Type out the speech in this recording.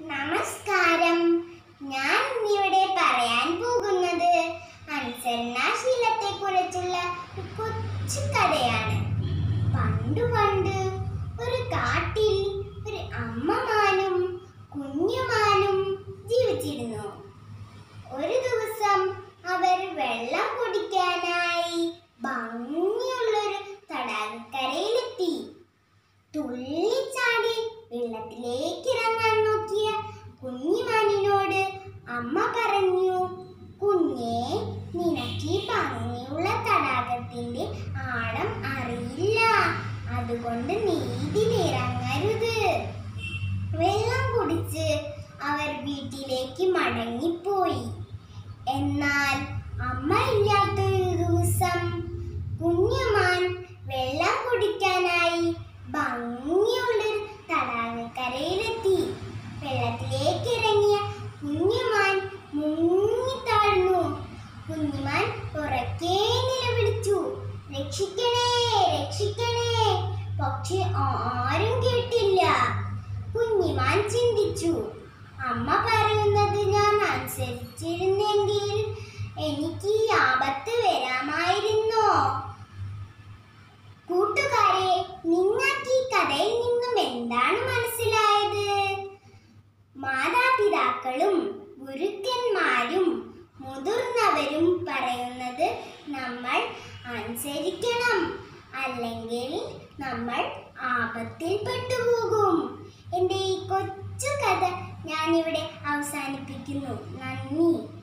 നമസ്കാരം ഞാൻ ഇന്നിവിടെ പറയാൻ പോകുന്നത് അനുസരണാശീലത്തെ കുറിച്ചുള്ള ഒരു കൊച്ചു കഥയാണ് പണ്ടു പണ്ട് ഒരു കാട്ടിൽ ഒരു അമ്മമാനും കുഞ്ഞുമാനും ജീവിച്ചിരുന്നു ഒരു ദിവസം അവർ വെള്ളം കുടിക്കാനായി ഭംഗിയുള്ളൊരു തടാകക്കരയിലെത്തി തുള്ളിച്ചാടി വെള്ളത്തിലേക്ക് ഇറങ്ങാൻ നോക്കിയ കുഞ്ഞിമാനിനോട് അമ്മ പറഞ്ഞു കുഞ്ഞേ നിനക്ക് ഈ ഭംഗിയുള്ള തടാകത്തിന്റെ ആഴം അറിയില്ല അതുകൊണ്ട് നീതിലിറങ്ങരുത് വെള്ളം കുടിച്ച് അവർ വീട്ടിലേക്ക് മടങ്ങിപ്പോയി എന്നാൽ അമ്മ ഇല്ലാത്തൊരു ദിവസം കുഞ്ഞുമാൻ വെള്ളം കുടിക്കാനായി ഭംഗിയുള്ളൊരു തടാകക്കരയിലെത്തി വെള്ളത്തിലേക്ക് ഇറങ്ങിയ കുഞ്ഞുമാൻ മുങ്ങിത്താഴ്ന്നു കുഞ്ഞുമാൻ ഉറക്കെ നിലവിളിച്ചു രക്ഷിക്കണേ രക്ഷിക്കണേ പക്ഷെ ആരും കേട്ടില്ല കുഞ്ഞിമാൻ ചിന്തിച്ചു അമ്മ പറയുന്നത് ഞാൻ അനുസരിച്ചിരുന്നെങ്കിൽ എനിക്ക് ഈ ആപത്ത് വരാമായിരുന്നോ കൂട്ടുകാരെ നിങ്ങൾക്ക് ഈ കഥയിൽ നിന്നും എന്താണ് മനസ്സിലായത് മാതാപിതാക്കളും ഗുരുക്കന്മാരും മുതിർന്നവരും പറയുന്നത് നമ്മൾ അനുസരിക്കണം അല്ലെങ്കിൽ നമ്മൾ ആപത്തിൽ പെട്ടുപോകും എൻ്റെ ഈ കൊച്ചു കഥ ഞാനിവിടെ അവസാനിപ്പിക്കുന്നു നന്ദി